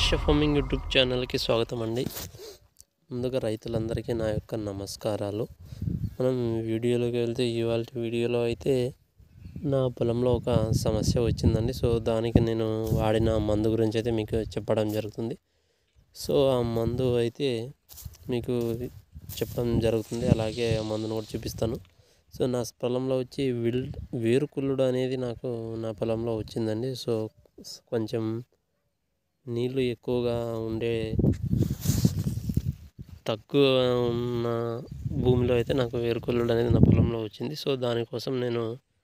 మత్స్య farming YouTube ఛానల్కి స్వాగతం అండి ముందుగా రైతులందరికీ నా యొక్క నమస్కారాలు మనం వీడియోలోకి వెళ్తే ఇవాళ వీడియోలో అయితే నా పొలంలో ఒక సమస్య వచ్చిందండి సో దానికి నేను వాడిన మందు గురించి అయితే మీకు చెప్పడం జరుగుతుంది సో ఆ మందు అయితే మీకు చెప్పడం జరుగుతుంది అలాగే ఆ మందును కూడా చూపిస్తాను సో నా పొలంలో వచ్చి విల్ వేరుకుళ్ళుడు అనేది నాకు నా పొలంలో వచ్చిందండి సో కొంచెం నీళ్ళు ఎక్కువగా ఉండే తక్కువ ఉన్న భూమిలో అయితే నాకు వేరుకుళ్ళుడు అనేది నా పొలంలో వచ్చింది సో దానికోసం నేను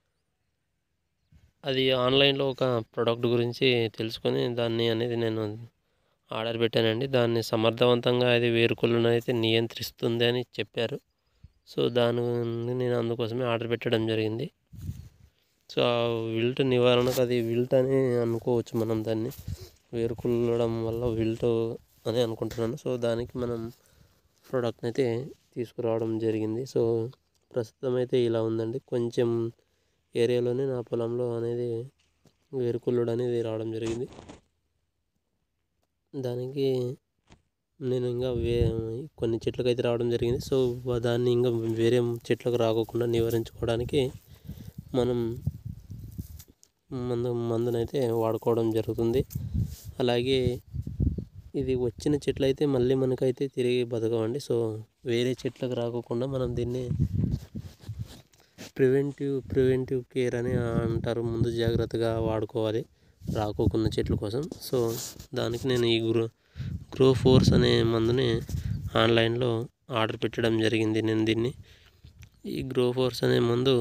అది ఆన్లైన్లో ఒక ప్రోడక్ట్ గురించి తెలుసుకొని దాన్ని అనేది నేను ఆర్డర్ పెట్టానండి దాన్ని సమర్థవంతంగా అది వేరుకుళ్ళును అయితే నియంత్రిస్తుంది అని చెప్పారు సో దాని నేను అందుకోసమే ఆర్డర్ పెట్టడం జరిగింది సో ఆ విల్ట్ నివారణకు అది విల్ట్ అని అనుకోవచ్చు మనం దాన్ని వేరుకుల్లడం వల్ల విల్ట్ అని అనుకుంటున్నాను సో దానికి మనం ప్రోడక్ట్ని అయితే తీసుకురావడం జరిగింది సో ప్రస్తుతం అయితే ఇలా ఉందండి కొంచెం ఏరియాలోనే నా పొలంలో అనేది వేరుకుల్లుడు అనేది రావడం జరిగింది దానికి నేను ఇంకా వే కొన్ని చెట్లకు అయితే రావడం జరిగింది సో దాన్ని ఇంకా వేరే చెట్లకు రాకోకుండా నివారించుకోవడానికి మనం మందు మందునైతే వాడుకోవడం జరుగుతుంది అలాగే ఇది వచ్చిన చెట్లు అయితే మళ్ళీ మనకైతే తిరిగి బతకవండి సో వేరే చెట్లకు రాకోకుండా మనం దీన్ని ప్రివెంటివ్ ప్రివెంటివ్ కేర్ అని అంటారు ముందు జాగ్రత్తగా వాడుకోవాలి రాకోకున్న చెట్ల కోసం సో దానికి నేను ఈ గ్రో గ్రో ఫోర్స్ అనే మందుని ఆన్లైన్లో ఆర్డర్ పెట్టడం జరిగింది నేను దీన్ని ఈ గ్రో ఫోర్స్ అనే మందు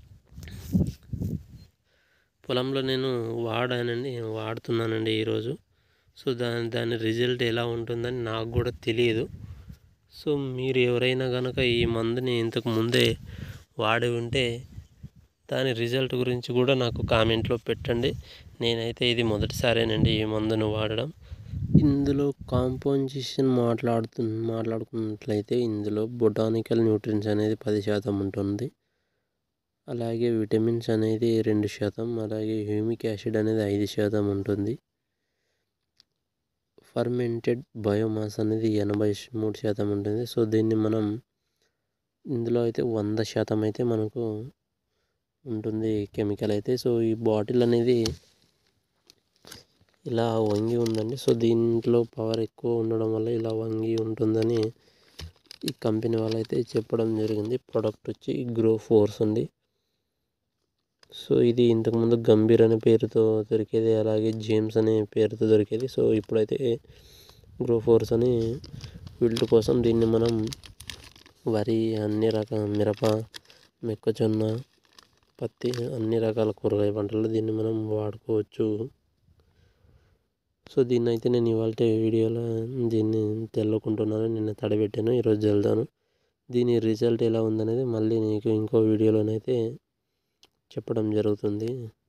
పొలంలో నేను వాడానండి వాడుతున్నానండి ఈరోజు సో దాని దాని రిజల్ట్ ఎలా ఉంటుందని నాకు కూడా తెలియదు సో మీరు ఎవరైనా కనుక ఈ మందుని ఇంతకు ముందే వాడి ఉంటే దాని రిజల్ట్ గురించి కూడా నాకు కామెంట్లో పెట్టండి నేనైతే ఇది మొదటిసారేనండి ఈ మందును వాడడం ఇందులో కాంపోజిషన్ మాట్లాడుతు మాట్లాడుకున్నట్లయితే ఇందులో బొటానికల్ న్యూట్రియన్స్ అనేది పది శాతం ఉంటుంది అలాగే విటమిన్స్ అనేది రెండు శాతం అలాగే హ్యూమిక్ యాసిడ్ అనేది ఐదు శాతం ఉంటుంది ఫర్మెంటెడ్ బయోమాస్ అనేది ఎనభై మూడు శాతం ఉంటుంది సో దీన్ని మనం ఇందులో అయితే వంద శాతం అయితే మనకు ఉంటుంది కెమికల్ అయితే సో ఈ బాటిల్ అనేది ఇలా వంగి ఉందండి సో దీంట్లో పవర్ ఎక్కువ ఉండడం వల్ల ఇలా వంగి ఉంటుందని ఈ కంపెనీ వాళ్ళు అయితే చెప్పడం జరిగింది ప్రోడక్ట్ వచ్చి గ్రో ఫోర్స్ ఉంది సో ఇది ఇంతకుముందు గంభీర్ అనే పేరుతో దొరికేది అలాగే జేమ్స్ అనే పేరుతో దొరికేది సో ఇప్పుడైతే గ్రో ఫోర్స్ అని విల్ట్ కోసం దీన్ని మనం వరి అన్ని రకాల మిరప మొక్కజొన్న పత్తి అన్ని రకాల కూరగాయ పంటలు దీన్ని మనం వాడుకోవచ్చు సో దీన్ని అయితే నేను ఇవాళ వీడియోలో దీన్ని తెల్లుకుంటున్నాను నిన్న తడబెట్టాను ఈరోజు జల్దాను దీని రిజల్ట్ ఎలా ఉందనేది మళ్ళీ నీకు ఇంకో వీడియోలోనైతే చెప్పడం జరుగుతుంది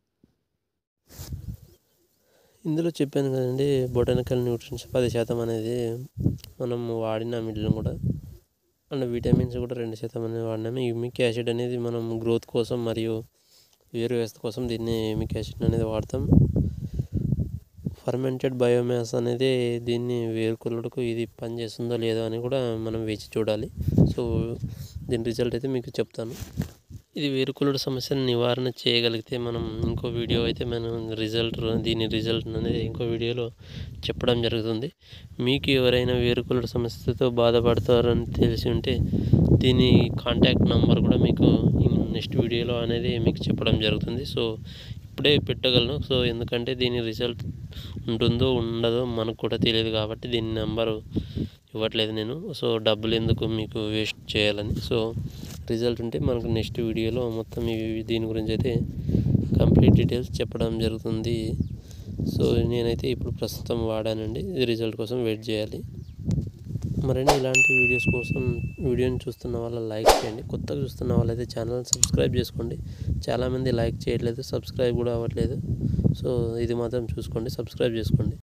ఇందులో చెప్పాను కదండి బొటానికల్ న్యూట్రియన్స్ పది శాతం అనేది మనం వాడిన మిడిల్ కూడా అండ్ విటమిన్స్ కూడా రెండు శాతం అనేది వాడినాము యూమిక్ యాసిడ్ అనేది మనం గ్రోత్ కోసం మరియు వేరు వ్యవస్థ కోసం దీన్ని యూమిక్ యాసిడ్ అనేది వాడతాం ఫర్మెంటెడ్ బయోమాస్ అనేది దీన్ని వేరుకుళ్ళకు ఇది పనిచేస్తుందో లేదో అని కూడా మనం వేచి చూడాలి సో దీని రిజల్ట్ అయితే మీకు చెప్తాను ఇది వేరుకుళ్ళుడు సమస్యను నివారణ చేయగలిగితే మనం ఇంకో వీడియో అయితే మనం రిజల్ట్ దీని రిజల్ట్ అనేది ఇంకో వీడియోలో చెప్పడం జరుగుతుంది మీకు ఎవరైనా వేరుకుళ్ళుడు సమస్యతో బాధపడతారని తెలిసి ఉంటే దీని కాంటాక్ట్ నెంబర్ కూడా మీకు నెక్స్ట్ వీడియోలో అనేది మీకు చెప్పడం జరుగుతుంది సో ఇప్పుడే పెట్టగలను సో ఎందుకంటే దీని రిజల్ట్ ఉంటుందో ఉండదో మనకు కూడా తెలియదు కాబట్టి దీని నెంబరు ఇవ్వట్లేదు నేను సో డబ్బులు ఎందుకు మీకు వేస్ట్ చేయాలని సో రిజల్ట్ ఉంటే మనకు నెక్స్ట్ వీడియోలో మొత్తం ఇవి దీని గురించి అయితే కంప్లీట్ డీటెయిల్స్ చెప్పడం జరుగుతుంది సో నేనైతే ఇప్పుడు ప్రస్తుతం వాడానండి ఇది రిజల్ట్ కోసం వెయిట్ చేయాలి మరిన్ని ఇలాంటి వీడియోస్ కోసం వీడియోని చూస్తున్న వాళ్ళ లైక్ చేయండి కొత్తగా చూస్తున్న వాళ్ళైతే ఛానల్ సబ్స్క్రైబ్ చేసుకోండి చాలామంది లైక్ చేయట్లేదు సబ్స్క్రైబ్ కూడా అవ్వట్లేదు సో ఇది మాత్రం చూసుకోండి సబ్స్క్రైబ్ చేసుకోండి